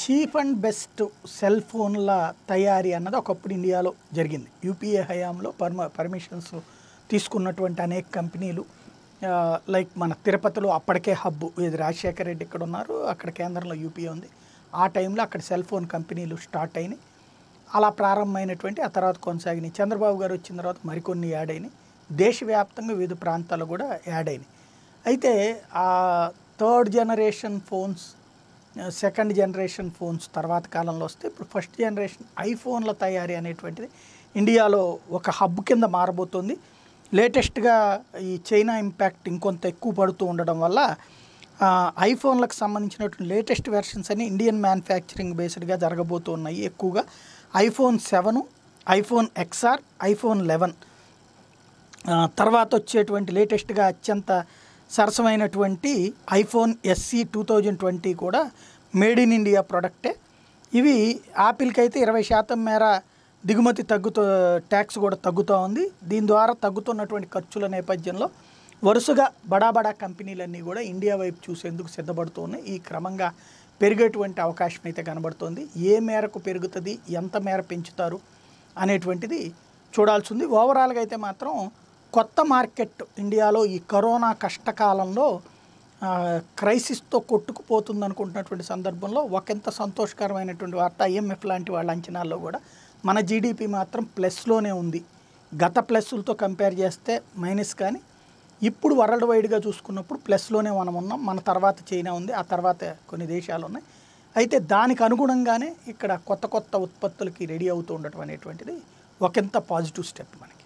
cheap and best cell ఫోన్ల తయారీ అన్నది ఒకప్పుడు ఇండియాలో జరిగింది యూపీఏ హయాంలో పర్మ పర్మిషన్స్ తీసుకున్నటువంటి అనేక కంపెనీలు ఆ, లైక్ మన తిరుపతిలో అప్పటికే హబ్ ఇది రాజశేఖర రెడ్డి ఇక్కడ ఉన్నారు అక్కడ కేంద్రంలో యూపీఏ ఉంది ఆ టైంలో అక్కడ సెల్ ఫోన్ కంపెనీలు స్టార్ట్ అయినాయి అలా ప్రారంభమైనటువంటి ఆ తర్వాత కొనసాగినాయి చంద్రబాబు గారు వచ్చిన తర్వాత మరికొన్ని యాడ్ అయినాయి దేశవ్యాప్తంగా వివిధ ప్రాంతాల్లో కూడా యాడ్ అయినాయి అయితే ఆ third generation phones second generation phones తర్వాత కాలంలో వస్తే ఇప్పుడు ఫస్ట్ జనరేషన్ ఐఫోన్ల తయారీ అనేటువంటిది ఇండియాలో ఒక హబ్ కింద మారబోతుంది లేటెస్ట్గా ఈ చైనా ఇంపాక్ట్ ఇంకొంత ఎక్కువ పడుతూ ఉండడం వల్ల ఆ, ఐఫోన్లకు సంబంధించినటువంటి లేటెస్ట్ వెర్షన్స్ అన్ని ఇండియన్ మ్యానుఫ్యాక్చరింగ్ బేస్డ్గా జరగబోతున్నాయి ఎక్కువగా iPhone seven iPhone XR iPhone eleven ఆ, తర్వాత వచ్చేటువంటి లేటెస్ట్గా అత్యంత సరసమైనటువంటి iPhone SE two thousand twenty కూడా మేడ్ ఇన్ ఇండియా ప్రొడక్టే ఇవి యాపిల్కి అయితే ఇరవై శాతం మేర దిగుమతి తగ్గుతూ ట్యాక్స్ కూడా తగ్గుతూ ఉంది దీని ద్వారా తగ్గుతున్నటువంటి ఖర్చుల నేపథ్యంలో వరుసగా బడా బడా కంపెనీలన్నీ కూడా ఇండియా వైపు చూసేందుకు సిద్ధపడుతూ ఉన్నాయి ఈ క్రమంగా పెరిగేటువంటి అవకాశం అయితే కనబడుతోంది ఏ మేరకు పెరుగుతుంది ఎంత మేర పెంచుతారు అనేటువంటిది చూడాల్సి ఉంది ఓవరాల్గా అయితే మాత్రం కొత్త మార్కెట్ ఇండియాలో ఈ కరోనా కష్టకాలంలో ఆ, క్రైసిస్తో కొట్టుకుపోతుంది అనుకుంటున్నటువంటి సందర్భంలో ఒకంత సంతోషకరమైనటువంటి వార్త ఐఎంఎఫ్ లాంటి వాళ్ళ అంచనాల్లో కూడా మన జీడిపి మాత్రం ప్లస్లోనే ఉంది గత ప్లస్లతో కంపేర్ చేస్తే మైనస్ కానీ ఇప్పుడు వరల్డ్ వైడ్గా చూసుకున్నప్పుడు ప్లస్లోనే మనం ఉన్నాం మన తర్వాత చైనా ఉంది ఆ తర్వాత కొన్ని దేశాలు ఉన్నాయి అయితే దానికి అనుగుణంగానే ఇక్కడ కొత్త కొత్త ఉత్పత్తులకి రెడీ అవుతూ ఉండటం అనేటువంటిది ఒకంత పాజిటివ్ స్టెప్ మనకి